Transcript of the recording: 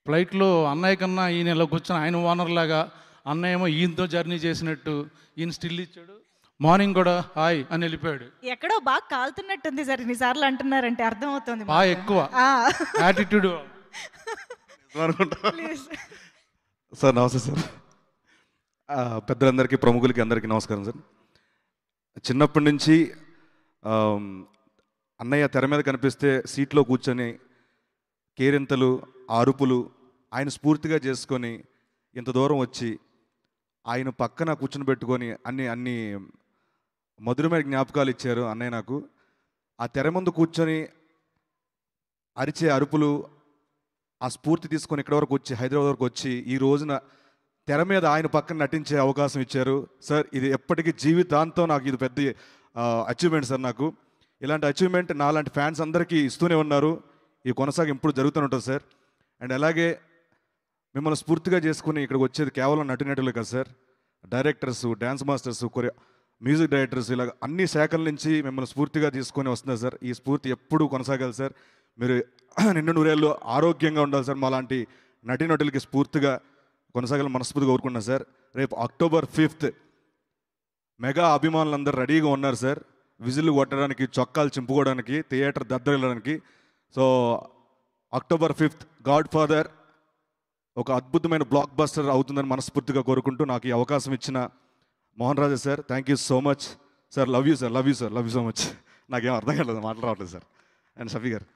ఫ్లైట్లో అన్నయ్య కన్నా ఈయన ఇలా కూర్చొని ఆయన ఓనర్ లాగా అన్నయ్య ఏమో ఈయనతో జర్నీ చేసినట్టు ఈయన స్టిల్ ఇచ్చాడు మార్నింగ్ కూడా హాయ్ అని వెళ్ళిపోయాడు ఎక్కడో బాగా కాలుతున్నట్టుంది సార్ ఇన్నిసార్లు అంటున్నారంటే అర్థమవుతుంది మాకు. బాగా ఎక్కువ ఆ. యాటిట్యూడ్ అనుకుంటా Please. సార్ నమస్తే సార్ ఆ, పెద్దలందరికీ ప్రముఖులకి అందరికీ నమస్కారం సార్ చిన్నప్పటి నుంచి ఆమ్, అన్నయ్య తెర మీద కనిపిస్తే సీట్లో కూర్చొని కేరింతలు ఆ అరుపులు ఆయన స్ఫూర్తిగా చేసుకొని ఇంత దూరం వచ్చి ఆయన పక్కన కూర్చుని పెట్టుకొని అన్ని అన్ని మధురమైన జ్ఞాపకాలు ఇచ్చారు అన్నయ్య నాకు ఆ తెర ముందు కూర్చొని అరిచే అరుపులు ఆ స్ఫూర్తి తీసుకొని ఇక్కడ వరకు వచ్చి హైదరాబాద్ వరకు వచ్చి ఈ రోజున తెర మీద ఆయన పక్కన నటించే అవకాశం ఇచ్చారు సార్ ఇది ఎప్పటికీ జీవితాంతం నాకు ఇది పెద్ద అచీవ్మెంట్ సార్ నాకు ఇలాంటి అచీవ్మెంట్ నాలాంటి ఫ్యాన్స్ అందరికీ ఇస్తూనే ఉన్నారు ఈ కొనసాగి ఇప్పుడు జరుగుతూనే ఉంటుంది సార్ అండ్ అలాగే మిమ్మల్ని స్ఫూర్తిగా చేసుకుని ఇక్కడికి వచ్చేది కేవలం నటినటులే కదా సార్ డైరెక్టర్స్ డ్యాన్స్ మాస్టర్స్ కొరియా మ్యూజిక్ డైరెక్టర్స్ ఇలా అన్ని శాఖల నుంచి మిమ్మల్ని స్ఫూర్తిగా తీసుకొని వస్తున్నారు సార్ ఈ స్ఫూర్తి ఎప్పుడూ కొనసాగాలి సార్ మీరు నిండు నూరేళ్ళు ఆరోగ్యంగా ఉండాలి సార్ మాలాంటి నటీనటులకి స్ఫూర్తిగా కొనసాగాలని మనస్ఫూర్తిగా కోరుకుంటున్నాను సార్ రేపు అక్టోబర్ ఫిఫ్త్ మెగా అభిమానులందరూ రెడీగా ఉన్నారు సార్ విజిల్ కొట్టడానికి చొక్కాలు చింపుకోవడానికి థియేటర్ దద్దరిల్లడానికి so October fifth Godfather ఒక అద్భుతమైన బ్లాక్ బస్టర్ అవుతుందని మనస్ఫూర్తిగా కోరుకుంటూ నాకు ఈ అవకాశం ఇచ్చిన Mohan Raja sir thank you so much sir love you sir love you sir love you so much నాకేం అర్థం కాలేదు మాట్లాడలేదు సార్ అండ్ షఫీ గారు